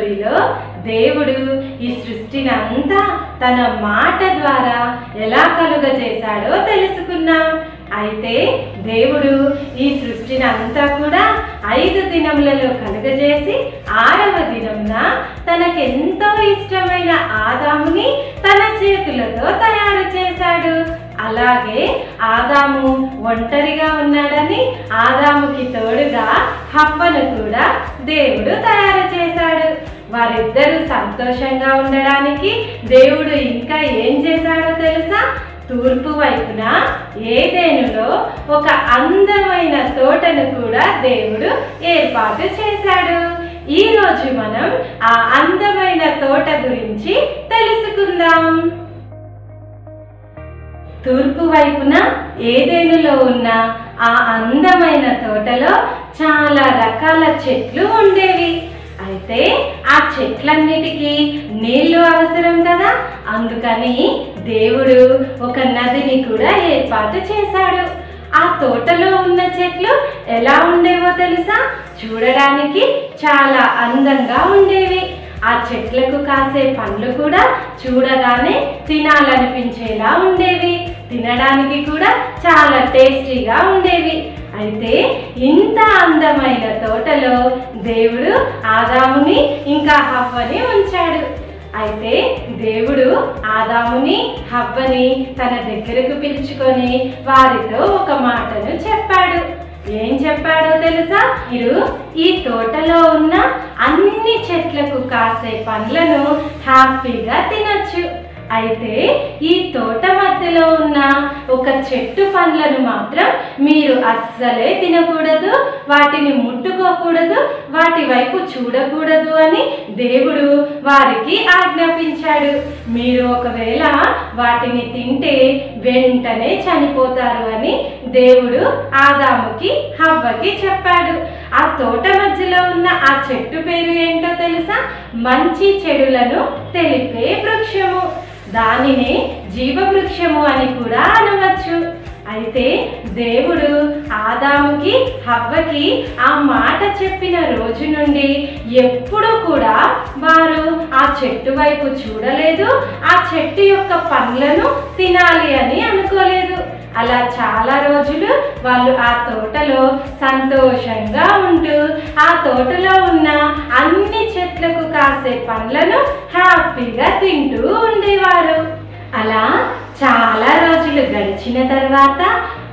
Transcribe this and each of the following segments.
స్టోరీలో దేవుడు ఈ సృష్టిని అంతా తన మాట ద్వారా ఎలా కలుగజేశాడో తెలుసుకున్నాం అయితే దేవుడు ఈ సృష్టిని అంతా కూడా ఐదు దినములలో కలుగజేసి ఆరవ దినమున తనకెంతో ఇష్టమైన ఆదాముని తన చేతులతో తయారు చేశాడు అలాగే ఆదాము ఒంటరిగా ఉన్నాడని ఆదాముకి తోడుగా హవ్వను కూడా దేవుడు తయారు చేశాడు వారిద్దరూ సంతోషంగా ఉండడానికి దేవుడు ఇంకా ఏం చేశాడో తెలుసా తూర్పు వైపున ఏదేనులో ఒక అందమైన తోటను కూడా దేవుడు ఏర్పాటు చేశాడు ఈ రోజు మనం ఆ అందమైన తోట గురించి తెలుసుకుందాం తూర్పు వైపున ఏదేనులో ఉన్న ఆ అందమైన తోటలో చాలా రకాల చెట్లు ఉండేవి అయితే ఆ చెట్లన్నిటికీ నీళ్లు అవసరం కదా అందుకని దేవుడు ఒక నదిని కూడా ఏర్పాటు చేశాడు ఆ తోటలో ఉన్న చెట్లు ఎలా ఉండేవో తెలుసా చూడడానికి చాలా అందంగా ఉండేవి ఆ చెట్లకు కాసే పండ్లు కూడా చూడగానే తినాలనిపించేలా ఉండేవి తినడానికి కూడా చాలా టేస్టీగా ఉండేవి అయితే ఇంత అందమైన తోటలో దేవుడు ఆదాముని ఇంకా హవ్వని ఉంచాడు అయితే దేవుడు ఆదాముని హవ్వని తన దగ్గరకు పిలుచుకొని వారితో ఒక మాటను చెప్పాడు ఏం చెప్పాడో తెలుసా మీరు ఈ తోటలో ఉన్న అన్ని చెట్లకు కాసే పండ్లను హ్యాపీగా తినొచ్చు అయితే ఈ తోట మధ్యలో ఉన్న ఒక చెట్టు పండ్లను మాత్రం మీరు అస్సలే తినకూడదు వాటిని ముట్టుకోకూడదు వాటి వైపు చూడకూడదు అని దేవుడు వారికి ఆజ్ఞాపించాడు మీరు ఒకవేళ వాటిని తింటే వెంటనే చనిపోతారు అని దేవుడు ఆదాముకి హవ్వకి చెప్పాడు ఆ తోట మధ్యలో ఉన్న ఆ చెట్టు పేరు ఏంటో తెలుసా మంచి చెడులను తెలిపే వృక్షము దానిని జీవవృక్షము అని కూడా అనవచ్చు అయితే దేవుడు ఆదాముకి హవ్వకి ఆ మాట చెప్పిన రోజు నుండి ఎప్పుడు కూడా వారు ఆ చెట్టు వైపు చూడలేదు ఆ చెట్టు యొక్క పండ్లను తినాలి అని అనుకోలేదు అలా చాలా రోజులు వాళ్ళు ఆ తోటలో సంతోషంగా ఉంటూ ఆ తోటలో ఉన్న అన్ని చెట్లకు కాసే పండ్లను హ్యాపీగా తింటూ ఉండేవారు అలా చాలా రోజులు గడిచిన తర్వాత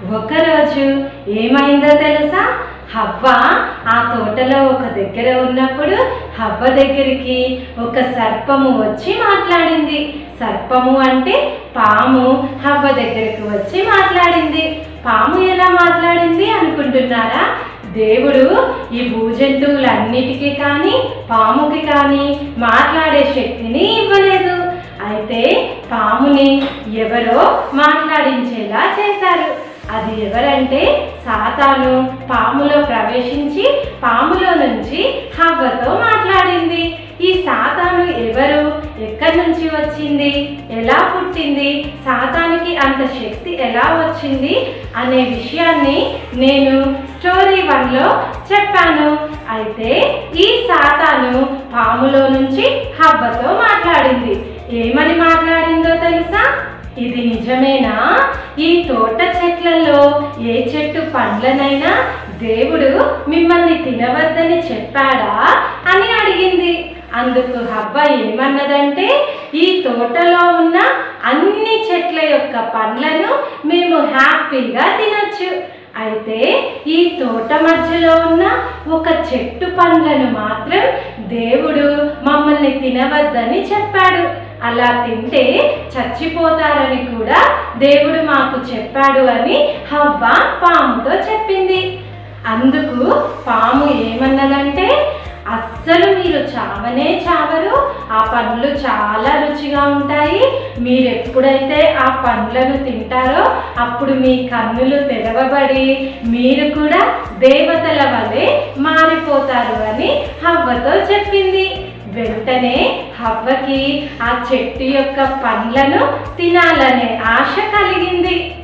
ఒకరోజు ఏమైందో తెలుసా హవ్వ ఆ తోటలో ఒక దగ్గర ఉన్నప్పుడు హవ్వ దగ్గరికి ఒక సర్పము వచ్చి మాట్లాడింది సర్పము అంటే పాము హవ్వ దగ్గరికి వచ్చి మాట్లాడింది పాము ఎలా మాట్లాడింది అనుకుంటున్నారా దేవుడు ఈ భూజంతువులన్నిటికీ కానీ పాముకి కానీ మాట్లాడే శక్తిని ఇవ్వలేదు అయితే పాముని ఎవరో మాట్లాడించేలా చేశారు అది ఎవరంటే సాతాను పాములో ప్రవేశించి పాములో నుంచి హవ్వతో మాట్లాడింది ఈ సాతాను ఎవరు ఎక్కడి నుంచి వచ్చింది ఎలా పుట్టింది సాతానికి అంత శక్తి ఎలా వచ్చింది అనే విషయాన్ని నేను స్టోరీ వన్లో చెప్పాను అయితే ఈ సాతాను పాములో నుంచి హవ్వతో మాట్లాడింది ఏమని మాట్లాడిందో తెలుసా ఇది నిజమేనా ఈ తోట చెట్లలో ఏ చెట్టు పండ్లనైనా దేవుడు మిమ్మల్ని తినవద్దని చెప్పాడా అని అడిగింది అందుకు హవ్వ ఏమన్నదంటే ఈ తోటలో ఉన్న అన్ని చెట్ల యొక్క పండ్లను మేము హ్యాపీగా తినొచ్చు అయితే ఈ తోట మధ్యలో ఉన్న ఒక చెట్టు పండ్లను మాత్రం దేవుడు మమ్మల్ని తినవద్దని చెప్పాడు అలా తింటే చచ్చిపోతారని కూడా దేవుడు మాకు చెప్పాడు అని హవ్వ పాముతో చెప్పింది అందుకు పాము ఏమన్నదంటే అస్సలు మీరు చావనే చావరు ఆ పండ్లు చాలా రుచిగా ఉంటాయి మీరు ఎప్పుడైతే ఆ పండ్లను తింటారో అప్పుడు మీ కన్నులు తెరవబడి మీరు కూడా దేవతల వలె మారిపోతారు అని హవ్వతో చెప్పింది వెంటనే హవ్వకి ఆ చెట్టు యొక్క పండ్లను తినాలనే ఆశ కలిగింది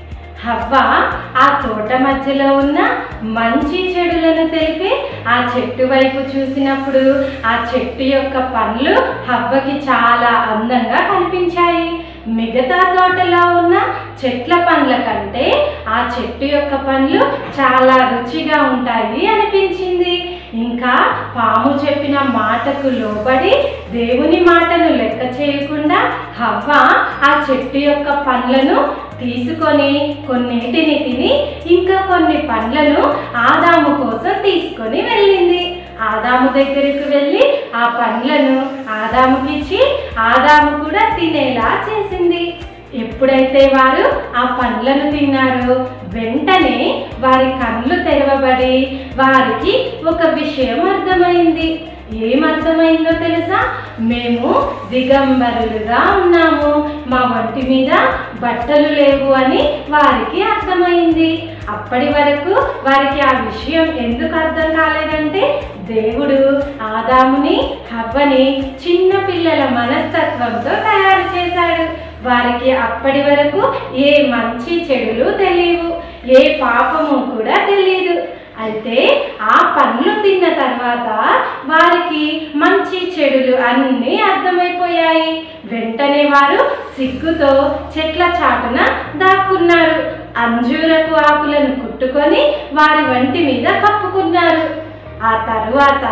హవ్వ ఆ తోట మధ్యలో ఉన్న మంచి చెడులను తెలిపి ఆ చెట్టు వైపు చూసినప్పుడు ఆ చెట్టు యొక్క పండ్లు హవ్వకి చాలా అందంగా కనిపించాయి మిగతా తోటలో ఉన్న చెట్ల పండ్ల కంటే ఆ చెట్టు యొక్క పండ్లు చాలా రుచిగా ఉంటాయి అనిపించింది ఇంకా పాము చెప్పిన మాటకు లోబడి దేవుని మాటను లెక్క చేయకుండా హవ్వ ఆ చెట్టు యొక్క పండ్లను తీసుకొని కొన్నిటిని తిని ఇంకా కొన్ని పండ్లను ఆదాము కోసం తీసుకొని వెళ్ళింది ఆదాము దగ్గరికి వెళ్ళి ఆ పండ్లను ఆదాముకిచ్చి ఆదాము కూడా తినేలా చేసింది ఎప్పుడైతే వారు ఆ పండ్లను తిన్నారో వెంటనే వారి కళ్ళు తెరవబడి వారికి ఒక విషయం అర్థమైంది ఏమర్థమైందో తెలుసా మేము దిగంబరులుగా ఉన్నాము మా ఒంటి మీద బట్టలు లేవు అని వారికి అర్థమైంది అప్పటి వరకు వారికి ఆ విషయం ఎందుకు అర్థం కాలేదంటే దేవుడు ఆదాముని హవ్వని చిన్న పిల్లల మనస్తత్వంతో తయారు చేశాడు వారికి అప్పటి వరకు ఏ మంచి చెడులు తెలియవు ఏ పాపము కూడా తెలియదు అయితే ఆ పండ్లు తిన్న తర్వాత వారికి మంచి చెడులు అన్నీ అర్థమైపోయాయి వెంటనే వారు సిగ్గుతో చెట్ల చాటున దాక్కున్నారు అంజూరపు ఆకులను కుట్టుకొని వారి వంటి మీద కప్పుకున్నారు ఆ తరువాత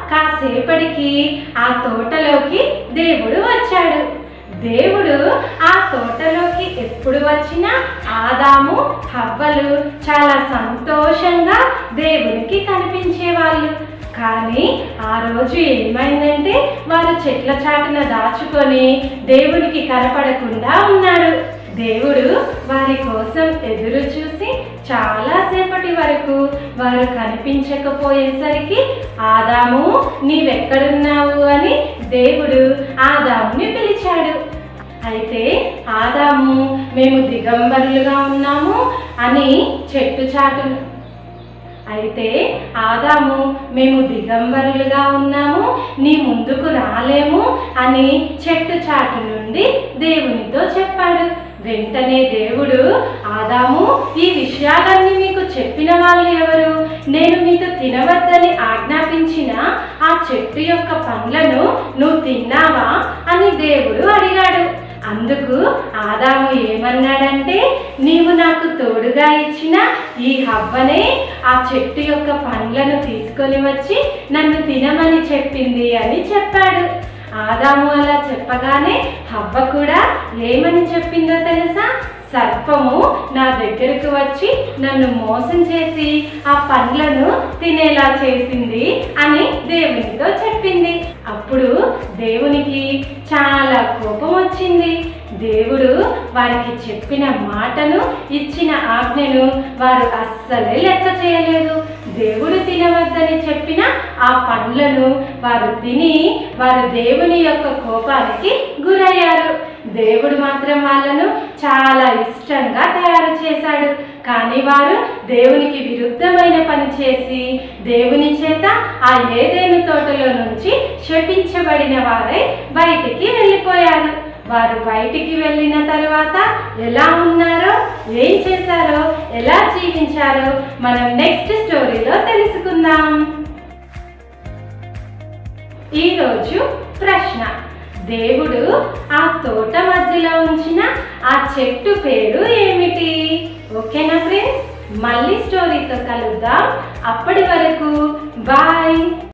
కాసేపటికి ఆ తోటలోకి దేవుడు వచ్చాడు దేవుడు ఆ తోటలోకి ఎప్పుడు వచ్చినా ఆదాము హవ్వలు చాలా సంతోషంగా దేవునికి కనిపించేవాళ్ళు కానీ ఆ రోజు ఏమైందంటే వారు చెట్ల చాటున దాచుకొని దేవునికి కనపడకుండా ఉన్నారు దేవుడు వారి కోసం ఎదురు చూసి చాలాసేపటి వరకు వారు కనిపించకపోయేసరికి ఆదాము నీవెక్కడున్నావు అని దేవుడు ఆదాముని పిలిచాడు అయితే ఆదాము మేము దిగంబరులుగా ఉన్నాము అని చెట్టు చాటు అయితే ఆదాము మేము దిగంబరులుగా ఉన్నాము నీ ముందుకు రాలేము అని చెట్టు చాటు నుండి దేవునితో చెప్పాడు వెంటనే దేవుడు ఆదాము ఈ విషయాలన్నీ మీకు చెప్పిన వాళ్ళు ఎవరు నేను మీకు తినవద్దని ఆజ్ఞాపించిన ఆ చెట్టు యొక్క పండ్లను నువ్వు తిన్నావా అని దేవుడు అడిగాడు అందుకు ఆదాము ఏమన్నాడంటే నీవు నాకు తోడుగా ఇచ్చిన ఈ హవ్వనే ఆ చెట్టు యొక్క పండ్లను తీసుకొని వచ్చి నన్ను తినమని చెప్పింది అని చెప్పాడు ఆదాము అలా చెప్పగానే హవ్వ కూడా ఏమని చెప్పిందో తెలుసా సర్పము నా దగ్గరకు వచ్చి నన్ను మోసం చేసి ఆ పండ్లను తినేలా చేసింది అని దేవునితో చెప్పింది అప్పుడు దేవునికి చాలా కోపం వచ్చింది దేవుడు వారికి చెప్పిన మాటను ఇచ్చిన ఆజ్ఞను వారు అస్సలే లెక్క చేయలేదు దేవుడు తినవద్దని చెప్పిన ఆ పండ్లను వారు తిని వారు దేవుని యొక్క కోపానికి గురయ్యారు దేవుడు మాత్రం వాళ్ళను చాలా ఇష్టంగా తయారు చేశాడు కానీ వారు దేవునికి విరుద్ధమైన పని చేసి దేవుని చేత ఆ ఏదేను తోటలో నుంచి శపించబడిన వారై బయటికి వెళ్ళిపోయారు వారు బయటికి వెళ్ళిన తర్వాత ఎలా ఉన్నారో ఏం చేశారో ఎలా జీవించారో మనం నెక్స్ట్ స్టోరీలో తెలుసుకుందాం ఈరోజు ప్రశ్న దేవుడు ఆ తోట మధ్యలో ఉంచిన ఆ చెట్టు పేరు ఏమిటి ఓకేనా ఫ్రెండ్స్ మళ్ళీ స్టోరీతో కలుద్దాం అప్పటి వరకు బాయ్